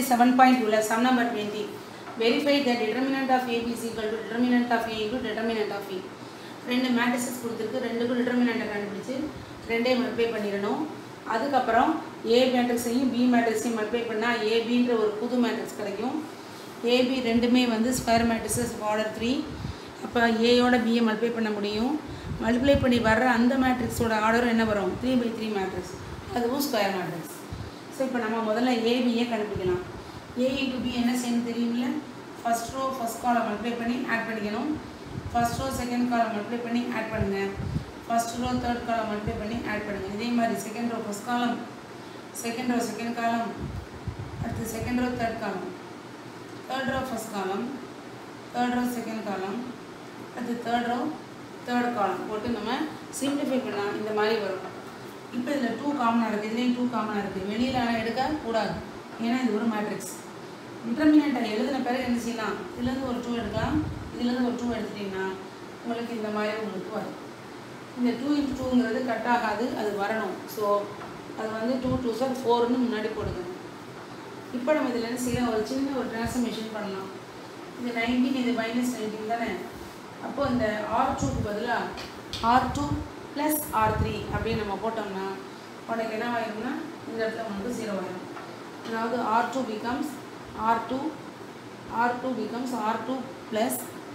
seven point டூவில் sum number twenty verify the determinant of AB is equal to determinant of A into determinant of A ரெண்டு matrices கொடுத்துருக்கு ரெண்டுக்கும் டிட்டர்மினண்ட்டை கண்டுபிடிச்சு ரெண்டே multiply பண்ணிடணும் அதுக்கப்புறம் ஏ மேட்ரிக்ஸையும் பி மேட்ரிக்ஸையும் மல்டிப்ளை பண்ணால் ஏபின்ற ஒரு புது மேட்ரிக்ஸ் கிடைக்கும் ஏபி ரெண்டுமே வந்து ஸ்கொயர் மேட்ரிசஸ் ஆர்டர் த்ரீ அப்போ ஏயோட பியை மல்டிப்ளை பண்ண முடியும் மல்டிப்ளை பண்ணி வர்ற அந்த மேட்ரிக்ஸோட ஆர்டர் என்ன வரும் த்ரீ பை த்ரீ மேட்ரிக்ஸ் அதுவும் ஸ்கொயர் மேட்ரிக்ஸ் ஸோ இப்போ நம்ம முதல்ல ஏபியை கண்டுபிடிக்கலாம் ஏ இன்டு பி என்ன செய்யணும் தெரியுமில்ல first row first column multiply பண்ணி ஆட் பண்ணிக்கணும் first row second column multiply பண்ணி ஆட் பண்ணுங்கள் first row third column multiply பண்ணி ஆட் பண்ணுங்கள் இதே மாதிரி second row first column second row second column அடுத்து second row third column third row first column third row second column அடுத்து third row third காலம் போட்டு நம்ம சிம்பிளிஃபை பண்ணால் இந்த மாதிரி வரும் இப்போ இதில் டூ காமனாக இருக்குது இதுலேயும் டூ காமனாக இருக்குது வெளியில் ஆனால் எடுக்க கூடாது ஏன்னா இது ஒரு மேட்ரிக்ஸ் டிட்டர்மினண்ட்டை எழுதின பிறகு என்ன செய்யலாம் இதுலேருந்து ஒரு டூ எடுக்கலாம் இதுலேருந்து ஒரு டூ எடுத்துட்டிங்கன்னா உங்களுக்கு இந்த மாதிரி உங்களுக்கு வரும் இந்த டூ இன்ட்டு டூங்கிறது கட் ஆகாது அது வரணும் ஸோ அது வந்து டூ டூ சார் ஃபோர்னு முன்னாடி போடுங்க இப்போ நம்ம இதில் என்ன செய்யலாம் ஒரு சின்ன ஒரு ட்ரான்ஸ்ஃபர்மேஷன் பண்ணலாம் இது நைன்டீன் இது மைனஸ் நைன்டீன் தானே அப்போ இந்த ஆர் டூக்கு பதிலாக R two plus R three அப்படின்னு நம்ம போட்டோம்னா உனக்கு என்ன ஆயிரும்னா இந்த இடத்துல உனக்கு ஜீரோ ஆயிரும் அதாவது R two becomes R two R two becomes R two plus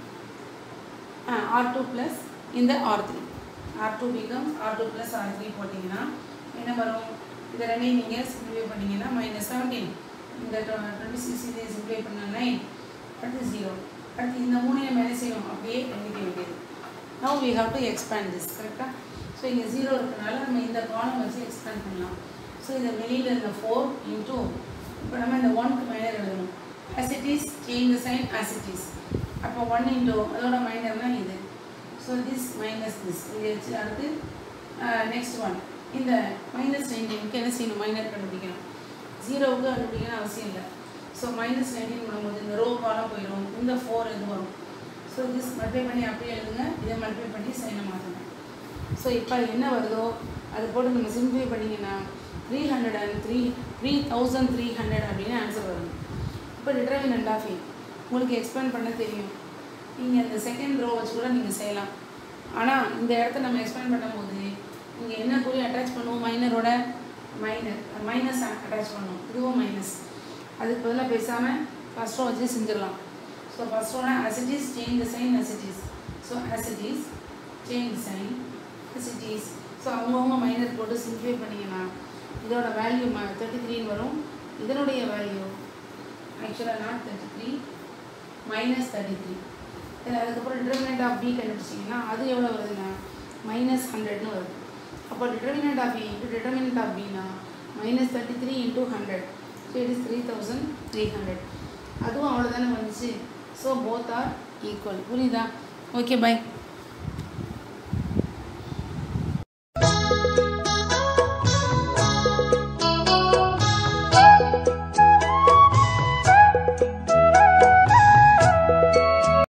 R two plus இந்த R three R two becomes R two plus R three போட்டிங்கன்னா என்ன வரும் இந்த ரெண்டையும் நீங்கள் சிம்ப்ளிஃபை பண்ணிங்கன்னா மைனஸ் செவன்டீன் இந்த டுவெண்ட்டி சிக்ஸ் இதை சிம்ப்ளிஃபை பண்ண நைன் அடுத்து ஜீரோ அடுத்து இந்த மூணையும் மேலே செய்யணும் அப்படியே எண்ணிக்க வேண்டியது now we have to expand this கரெக்டாக ஸோ இங்கே ஜீரோ இருக்கனால நம்ம இந்த காலம் வச்சு எக்ஸ்பேண்ட் பண்ணலாம் ஸோ இந்த வெளியில் இந்த ஃபோர் இன்டூ இப்போ நம்ம இந்த ஒன்க்கு மேலே எழுதணும் as it is change the sign as it is அப்போ ஒன் இன்டூ அதோட மைனர்னா இது ஸோ திஸ் மைனஸ் திஸ் இங்கே வச்சு அடுத்து நெக்ஸ்ட் ஒன் இந்த மைனஸ் நைன்டீனுக்கு என்ன செய்யணும் மைனர் கண்டுபிடிக்கணும் ஜீரோவுக்கு கண்டுபிடிக்கணும் அவசியம் இல்லை ஸோ மைனஸ் நைன்டீன் பண்ணும்போது இந்த ரோ காலம் போயிடும் இந்த ஃபோர் இது வரும் ஸோ திஸ் மல்டிப்ளை பண்ணி அப்படியே எழுதுங்க இதை மல்டிப்ளை பண்ணி சைனை மாற்றுங்க ஸோ இப்போ என்ன வருதோ அது போட்டு நம்ம சிம்பிளை பண்ணிங்கன்னா three hundred and three three thousand three hundred அப்படின்னு ஆன்சர் வரும் இப்போ டிட்டர்மினன்ட் ஆஃப் ஏ உங்களுக்கு எக்ஸ்பிளைன் பண்ண தெரியும் நீங்கள் இந்த செகண்ட் ரோ வச்சு கூட நீங்கள் செய்யலாம் ஆனால் இந்த இடத்த நம்ம எக்ஸ்பிளைன் பண்ணும்போது நீங்கள் என்ன குறி அட்டாச் பண்ணுவோம் மைனரோட மைனர் மைனஸ் அட்டாச் பண்ணுவோம் இதுவும் மைனஸ் அதுக்கு பதிலாக பேசாமல் ஃபஸ்ட் ரோ வச்சு செஞ்சிடலாம் ஸோ ஃபஸ்ட் ரோனா as it is change the sign as it is so as it is change sign as it is so அவங்கவுங்க மைனர் போட்டு சிம்பிளை பண்ணிங்கன்னா இதோட வேல்யூ ம தேர்ட்டி த்ரீன்னு வரும் இதனுடைய வேல்யூ ஆக்சுவலாக not thirty three minus thirty three அதுக்கப்புறம் டிட்டர்மினன்ட் ஆஃப் பி கண்டுபிடிச்சிங்கன்னா அது எவ்வளோ வருதுன்னா மைனஸ் ஹண்ட்ரட்னு வருது அப்போ determinant of A into determinant of பினா minus thirty three into hundred so it is three thousand three hundred அதுவும் அவ்வளோதானே வந்துச்சு ஸோ போத் ஆர் ஈக்குவல் புரியுதா ஓகே பை